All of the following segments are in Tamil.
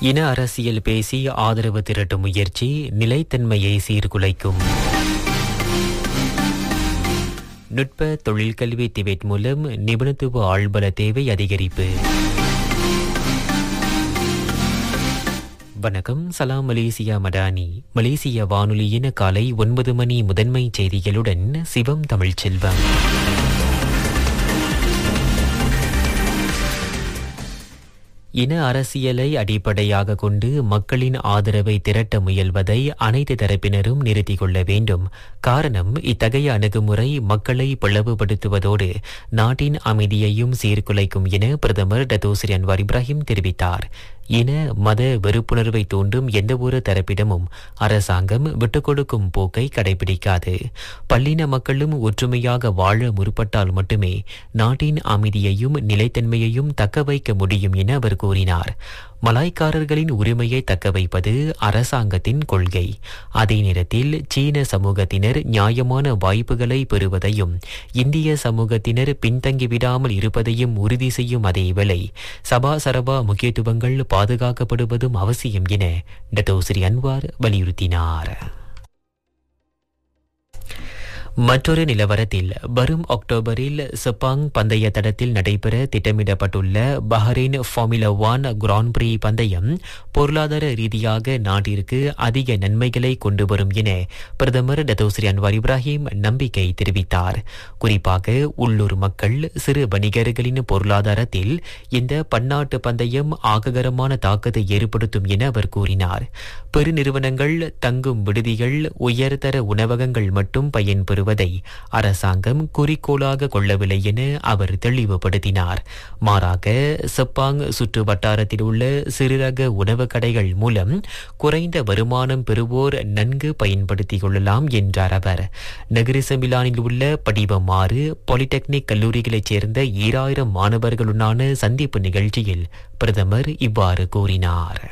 இன அரசியல் பேசி ஆதரவு திரட்டும் முயற்சி நிலைத்தன்மையை சீர்குலைக்கும் நுட்ப தொழிற்கல்வி திபெட் மூலம் நிபுணத்துவ ஆள்பல தேவை அதிகரிப்பு வணக்கம் சலாம் மலேசியா மடானி மலேசிய வானொலியின் காலை ஒன்பது மணி முதன்மை செய்திகளுடன் சிவம் தமிழ்ச்செல்வம் இன அரசியலை அடிப்படையாக கொண்டு மக்களின் ஆதரவை திரட்ட முயல்வதை அனைத்து தரப்பினரும் நிறுத்திக் கொள்ள வேண்டும் காரணம் இத்தகைய அணுகுமுறை மக்களை பிளவுபடுத்துவதோடு நாட்டின் அமைதியையும் சீர்குலைக்கும் என பிரதமர் டத்தோஸ்ரீ அன்வார் இப்ராஹிம் தெரிவித்தார் இன மத வெறுப்புணர்வை தூண்டும் எந்தவொரு தரப்பிடமும் அரசாங்கம் விட்டுக் கொடுக்கும் போக்கை கடைபிடிக்காது பல்லின மக்களும் ஒற்றுமையாக வாழ முற்பட்டால் மட்டுமே நாட்டின் அமைதியையும் நிலைத்தன்மையையும் தக்க வைக்க முடியும் என அவர் கூறினார் மலாய்க்காரர்களின் உரிமையை தக்க வைப்பது அரசாங்கத்தின் கொள்கை அதே நேரத்தில் சீன சமூகத்தினர் நியாயமான வாய்ப்புகளை பெறுவதையும் இந்திய சமூகத்தினர் பின்தங்கிவிடாமல் இருப்பதையும் உறுதி செய்யும் அதேவேளை சபா சரபா முக்கியத்துவங்கள் பாதுகாக்கப்படுவதும் அவசியம் என டத்தோஸ்ரீ அன்வார் வலியுறுத்தினார் மற்றொரு நிலவரத்தில் வரும் அக்டோபரில் செப்பாங் பந்தய தடத்தில் நடைபெற திட்டமிடப்பட்டுள்ள Bahrain formula one grand prix பந்தயம் பொருளாதார ரீதியாக நாட்டிற்கு அதிக நன்மைகளை கொண்டு வரும் என பிரதமர் டத்தோஸ்ரீ அன்வார் இப்ராஹிம் நம்பிக்கை தெரிவித்தார் குறிப்பாக உள்ளூர் மக்கள் சிறு வணிகர்களின் பொருளாதாரத்தில் இந்த பன்னாட்டு பந்தயம் ஆககரமான தாக்கத்தை ஏற்படுத்தும் என அவர் கூறினார் பெருநிறுவனங்கள் தங்கும் விடுதிகள் உயர்தர உணவகங்கள் மட்டும் பயன்பெறும் வருவதை அரசாங்கம் குறிக்கோளாக கொள்ளவில்லை என அவர் தெளிவுபடுத்தினார் மாறாக செப்பாங் சுற்று வட்டாரத்தில் உள்ள சிறுரக உணவு கடைகள் மூலம் குறைந்த வருமானம் பெறுவோர் நன்கு பயன்படுத்திக் கொள்ளலாம் என்றார் அவர் நகரிசமிலானில் உள்ள படிவம் ஆறு பாலிடெக்னிக் கல்லூரிகளைச் சேர்ந்த ஈராயிரம் மாணவர்களுடனான சந்திப்பு நிகழ்ச்சியில் பிரதமர் இவ்வாறு கூறினார்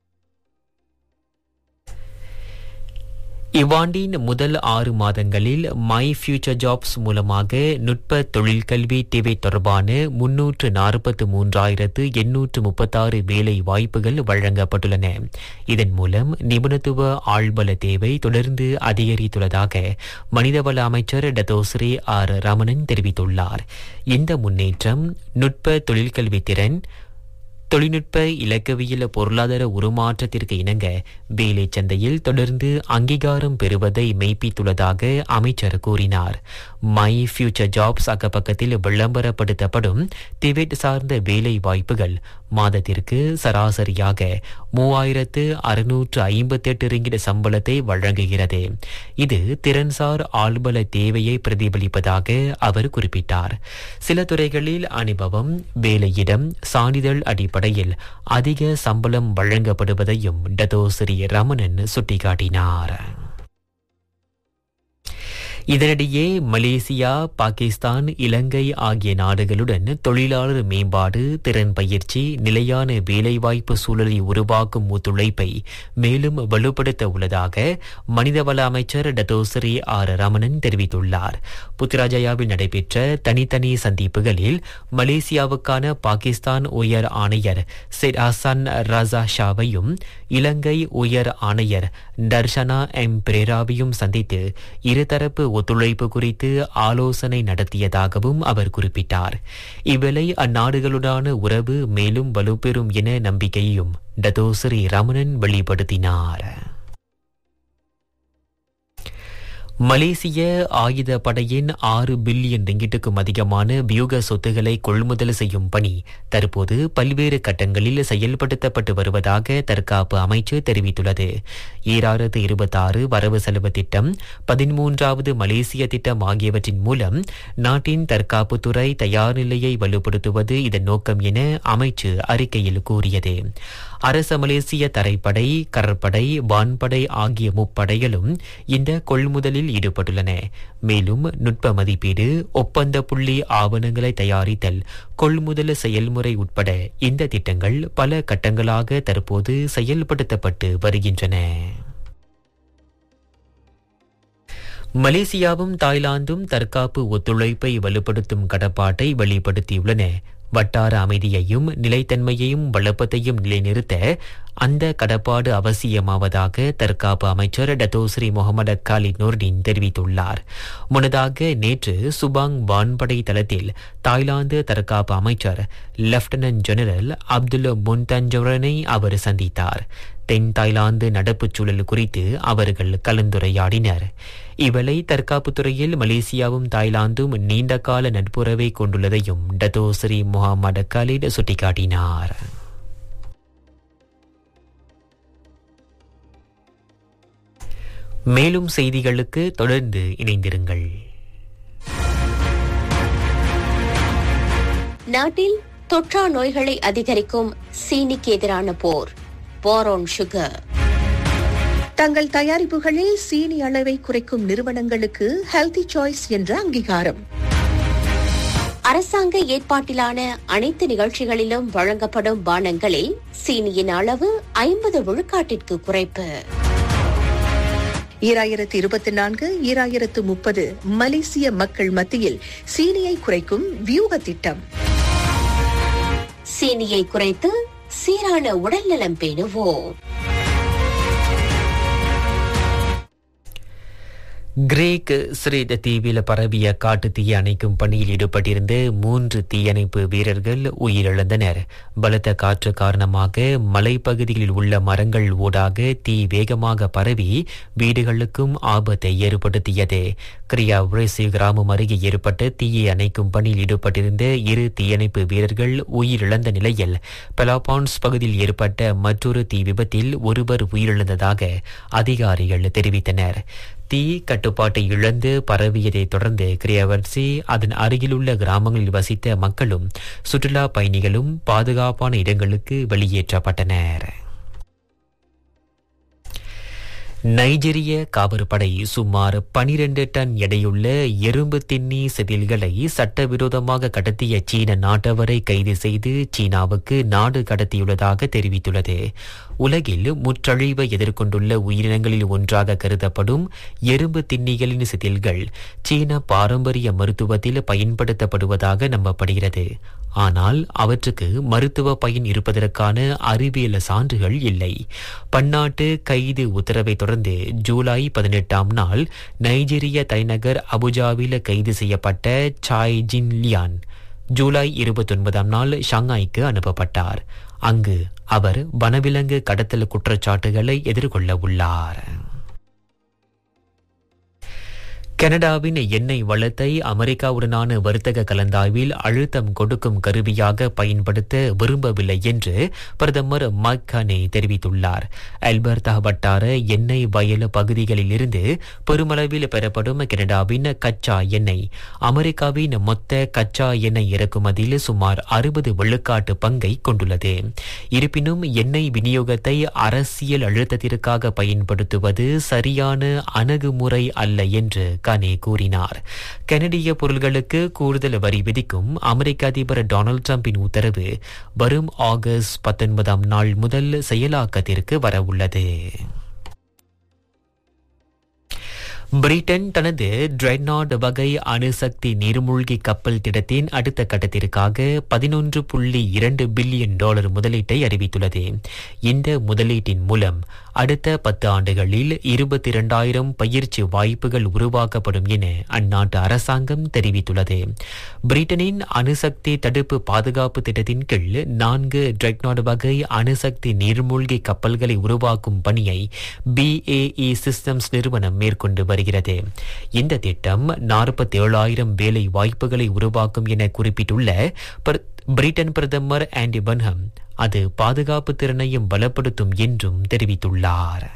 இவ்வாண்டின் முதல் ஆறு மாதங்களில் மை ஃபியூச்சர் ஜாப்ஸ் மூலமாக நுட்ப தொழிற்கல்வி தேவை தொடர்பான முன்னூற்று நாற்பத்து மூன்றாயிரத்து எண்ணூற்று முப்பத்தாறு வேலை வாய்ப்புகள் வழங்கப்பட்டுள்ளன இதன் மூலம் நிபுணத்துவ ஆழ்பல தேவை தொடர்ந்து அதிகரித்துள்ளதாக மனிதவள அமைச்சர் டத்தோஸ்ரீ ஆர் ரமணன் தெரிவித்துள்ளார் இந்த முன்னேற்றம் நுட்ப தொழிற்கல்வி திறன் தொழில்நுட்ப இலக்கவியல் பொருளாதார உருமாற்றத்திற்கு இணங்க வேலை சந்தையில் தொடர்ந்து அங்கீகாரம் பெறுவதை மெய்ப்பித்துள்ளதாக அமைச்சர் கூறினார் மை ஃபியூச்சர் ஜாப்ஸ் அக்கப்பக்கத்தில் விளம்பரப்படுத்தப்படும் திபெட் சார்ந்த வேலை வாய்ப்புகள் மாதத்திற்கு சராசரியாக மூவாயிரத்து அறுநூற்று ஐம்பத்தி எட்டு ரிங்கிட சம்பளத்தை வழங்குகிறது இது திறன்சார் ஆள்பல தேவையை பிரதிபலிப்பதாக அவர் குறிப்பிட்டார் சில துறைகளில் அனுபவம் வேலையிடம் சான்றிதழ் அடிப்படையில் அதிக சம்பளம் வழங்கப்படுவதையும் டதோஸ்ரீ ரமணன் சுட்டிக்காட்டினார் இதனிடையே மலேசியா பாகிஸ்தான் இலங்கை ஆகிய நாடுகளுடன் தொழிலாளர் மேம்பாடு திறன் பயிற்சி நிலையான வேலைவாய்ப்பு சூழலை உருவாக்கும் ஒத்துழைப்பை மேலும் வலுப்படுத்த உள்ளதாக மனிதவள அமைச்சர் டத்தோஸ்ரீ ஆர் ரமணன் தெரிவித்துள்ளார் புத்ராஜயாவில் நடைபெற்ற தனித்தனி சந்திப்புகளில் மலேசியாவுக்கான பாகிஸ்தான் உயர் ஆணையர் செட் ஹசன் ரசா ஷாவையும் இலங்கை உயர் ஆணையர் டர்ஷனா எம் பிரேராவையும் சந்தித்து இருதரப்பு ஒத்துழைப்பு குறித்து ஆலோசனை நடத்தியதாகவும் அவர் குறிப்பிட்டார் இவ்வேளை அந்நாடுகளுடான உறவு மேலும் வலுப்பெறும் என நம்பிக்கையும் டதோஸ்ரீ ரமணன் வெளிப்படுத்தினார் மலேசிய ஆயுத படையின் ஆறு பில்லியன் ரிங்கிட்டுக்கும் அதிகமான வியூக சொத்துக்களை கொள்முதல் செய்யும் பணி தற்போது பல்வேறு கட்டங்களில் செயல்படுத்தப்பட்டு வருவதாக தற்காப்பு அமைச்சு தெரிவித்துள்ளது ஈராயிரத்து இருபத்தாறு வரவு செலவு திட்டம் பதிமூன்றாவது மலேசிய திட்டம் ஆகியவற்றின் மூலம் நாட்டின் தற்காப்புத்துறை தயார் நிலையை வலுப்படுத்துவது இதன் நோக்கம் என அமைச்சு அறிக்கையில் கூறியது அரச மலேசிய தரைப்படை கடற்படை வான்படை ஆகிய முப்படைகளும் இந்த கொள்முதலில் ஈடுபட்டுள்ளன மேலும் நுட்ப மதிப்பீடு ஒப்பந்த புள்ளி ஆவணங்களை தயாரித்தல் கொள்முதல் செயல்முறை உட்பட இந்த திட்டங்கள் பல கட்டங்களாக தற்போது செயல்படுத்தப்பட்டு வருகின்றன மலேசியாவும் தாய்லாந்தும் தற்காப்பு ஒத்துழைப்பை வலுப்படுத்தும் கடப்பாட்டை வெளிப்படுத்தியுள்ளன வட்டார அமைதியையும் நிலைத்தன்மையையும் வளப்பத்தையும் நிலைநிறுத்த அந்த கடப்பாடு அவசியமாவதாக தற்காப்பு அமைச்சர் டத்தோஸ்ரீ முகமது காலித் நூர்டின் தெரிவித்துள்ளார் முன்னதாக நேற்று சுபாங் வான்படை தளத்தில் தாய்லாந்து தற்காப்பு அமைச்சர் லெப்டினன்ட் ஜெனரல் அப்துல் முன்தஞ்சோரனை அவர் சந்தித்தார் தென் தாய்லாந்து நடப்புச் சூழல் குறித்து அவர்கள் கலந்துரையாடினர் இவளை தற்காப்புத் துறையில் மலேசியாவும் தாய்லாந்தும் நீண்டகால நட்புறவை கொண்டுள்ளதையும் டத்தோஸ்ரீ முகமது காலிட் சுட்டிக்காட்டினார் மேலும் செய்திகளுக்கு தொடர்ந்து இணைந்திருங்கள் நாட்டில் தொற்றா நோய்களை அதிகரிக்கும் சீனிக்கு எதிரான போர் போரோன் சுகர் தங்கள் தயாரிப்புகளில் சீனி அளவை குறைக்கும் நிறுவனங்களுக்கு ஹெல்தி சாய்ஸ் என்ற அங்கீகாரம் அரசாங்க ஏற்பாட்டிலான அனைத்து நிகழ்ச்சிகளிலும் வழங்கப்படும் பானங்களில் சீனியின் அளவு ஐம்பது விழுக்காட்டிற்கு குறைப்பு ஈராயிரத்து இருபத்தி நான்கு ஈராயிரத்து முப்பது மலேசிய மக்கள் மத்தியில் சீனியை குறைக்கும் வியூக திட்டம் சீனியை குறைத்து சீரான உடல்நலம் பேணுவோம் கிரேக் சிரேத தீவில் பரவிய காட்டு தீயை அணைக்கும் பணியில் ஈடுபட்டிருந்த மூன்று தீயணைப்பு வீரர்கள் உயிரிழந்தனர் பலத்த காற்று காரணமாக மலைப்பகுதிகளில் உள்ள மரங்கள் ஊடாக தீ வேகமாக பரவி வீடுகளுக்கும் ஆபத்தை ஏற்படுத்தியது கிரியா உரேசி கிராமம் அருகே ஏற்பட்ட தீயை அணைக்கும் பணியில் ஈடுபட்டிருந்த இரு தீயணைப்பு வீரர்கள் உயிரிழந்த நிலையில் பெலாபான்ஸ் பகுதியில் ஏற்பட்ட மற்றொரு தீ விபத்தில் ஒருவர் உயிரிழந்ததாக அதிகாரிகள் தெரிவித்தனர் தீ கட்டுப்பாட்டை இழந்து பரவியதை தொடர்ந்து கிரியவர்சி அதன் அருகிலுள்ள கிராமங்களில் வசித்த மக்களும் சுற்றுலா பயணிகளும் பாதுகாப்பான இடங்களுக்கு வெளியேற்றப்பட்டனர் நைஜீரிய காவற்படை சுமார் பனிரெண்டு டன் எடையுள்ள எறும்பு தின்னி செதில்களை சட்டவிரோதமாக கடத்திய சீன நாட்டவரை கைது செய்து சீனாவுக்கு நாடு கடத்தியுள்ளதாக தெரிவித்துள்ளது உலகில் முற்றழிவை எதிர்கொண்டுள்ள உயிரினங்களில் ஒன்றாக கருதப்படும் எறும்பு தின்னிகளின் செதில்கள் சீன பாரம்பரிய மருத்துவத்தில் பயன்படுத்தப்படுவதாக நம்பப்படுகிறது ஆனால் அவற்றுக்கு மருத்துவ பயன் இருப்பதற்கான அறிவியல் சான்றுகள் இல்லை பன்னாட்டு கைது உத்தரவை தொடர்ந்து ஜூலை பதினெட்டாம் நாள் நைஜீரிய தலைநகர் அபுஜாவில் கைது செய்யப்பட்ட சாய் ஜின் லியான் ஜூலை இருபத்தொன்பதாம் நாள் ஷாங்காய்க்கு அனுப்பப்பட்டார் அங்கு அவர் வனவிலங்கு கடத்தல் குற்றச்சாட்டுகளை எதிர்கொள்ள உள்ளார் கனடாவின் எண்ணெய் வளத்தை அமெரிக்காவுடனான வர்த்தக கலந்தாய்வில் அழுத்தம் கொடுக்கும் கருவியாக பயன்படுத்த விரும்பவில்லை என்று பிரதமர் மக்கானே தெரிவித்துள்ளார் அல்பர்தா வட்டார எண்ணெய் வயல் பகுதிகளில் இருந்து பெருமளவில் பெறப்படும் கனடாவின் கச்சா எண்ணெய் அமெரிக்காவின் மொத்த கச்சா எண்ணெய் இறக்குமதியில் சுமார் அறுபது விழுக்காட்டு பங்கை கொண்டுள்ளது இருப்பினும் எண்ணெய் விநியோகத்தை அரசியல் அழுத்தத்திற்காக பயன்படுத்துவது சரியான அணுகுமுறை அல்ல என்று கனே கூறினார் கனடிய பொருள்களுக்கு கூடுதல் வரி விதிக்கும் அமெரிக்க அதிபர் டொனால்டு டிரம்பின் உத்தரவு வரும் ஆகஸ்ட் பத்தொன்பதாம் நாள் முதல் செயலாக்கத்திற்கு வரவுள்ளது பிரிட்டன் தனது ட்ரெட்நாட் வகை அணுசக்தி நீர்மூழ்கி கப்பல் திட்டத்தின் அடுத்த கட்டத்திற்காக பதினொன்று புள்ளி இரண்டு பில்லியன் டாலர் முதலீட்டை அறிவித்துள்ளது இந்த முதலீட்டின் மூலம் அடுத்த பத்து ஆண்டுகளில் இருபத்தி இரண்டாயிரம் பயிற்சி வாய்ப்புகள் உருவாக்கப்படும் என அந்நாட்டு அரசாங்கம் தெரிவித்துள்ளது பிரிட்டனின் அணுசக்தி தடுப்பு பாதுகாப்பு திட்டத்தின் கீழ் நான்கு ட்ரெக்னாட் வகை அணுசக்தி நீர்மூழ்கி கப்பல்களை உருவாக்கும் பணியை பிஏஇ சிஸ்டம்ஸ் நிறுவனம் மேற்கொண்டு வருகிறது இந்த திட்டம் நாற்பத்தி ஏழாயிரம் வேலை வாய்ப்புகளை உருவாக்கும் என குறிப்பிட்டுள்ள பிரிட்டன் பிரதமர் ஆண்டி பன்ஹம் அது பாதுகாப்பு திறனையும் பலப்படுத்தும் என்றும் தெரிவித்துள்ளார்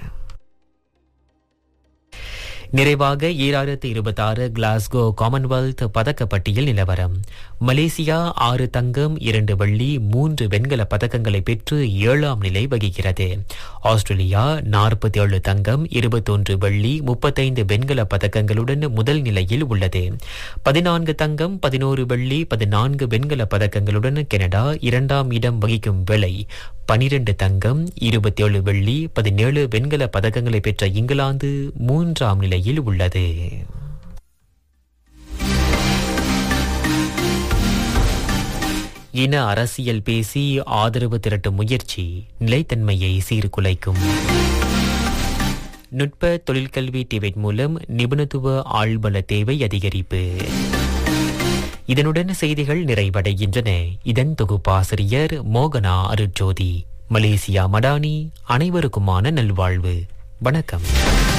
நிறைவாக ஈராயிரத்து இருபத்தாறு கிளாஸ்கோ காமன்வெல்த் பதக்கப்பட்டியல் நிலவரம் மலேசியா ஆறு தங்கம் இரண்டு வெள்ளி மூன்று வெண்கல பதக்கங்களை பெற்று ஏழாம் நிலை வகிக்கிறது ஆஸ்திரேலியா நாற்பத்தி ஏழு தங்கம் இருபத்தொன்று வெள்ளி முப்பத்தைந்து வெண்கல பதக்கங்களுடன் முதல் நிலையில் உள்ளது பதினான்கு தங்கம் பதினோரு வெள்ளி பதினான்கு வெண்கல பதக்கங்களுடன் கனடா இரண்டாம் இடம் வகிக்கும் வேளை பனிரெண்டு தங்கம் இருபத்தி ஏழு வெள்ளி பதினேழு வெண்கல பதக்கங்களை பெற்ற இங்கிலாந்து மூன்றாம் நிலையில் உள்ளது இன அரசியல் பேசி ஆதரவு திரட்டும் முயற்சி நிலைத்தன்மையை சீர்குலைக்கும் நுட்ப தொழிற்கல்வி டிவைட் மூலம் நிபுணத்துவ ஆள்பல தேவை அதிகரிப்பு இதனுடன் செய்திகள் நிறைவடைகின்றன இதன் தொகுப்பாசிரியர் மோகனா அருட்ஜோதி மலேசியா மடானி அனைவருக்குமான நல்வாழ்வு வணக்கம்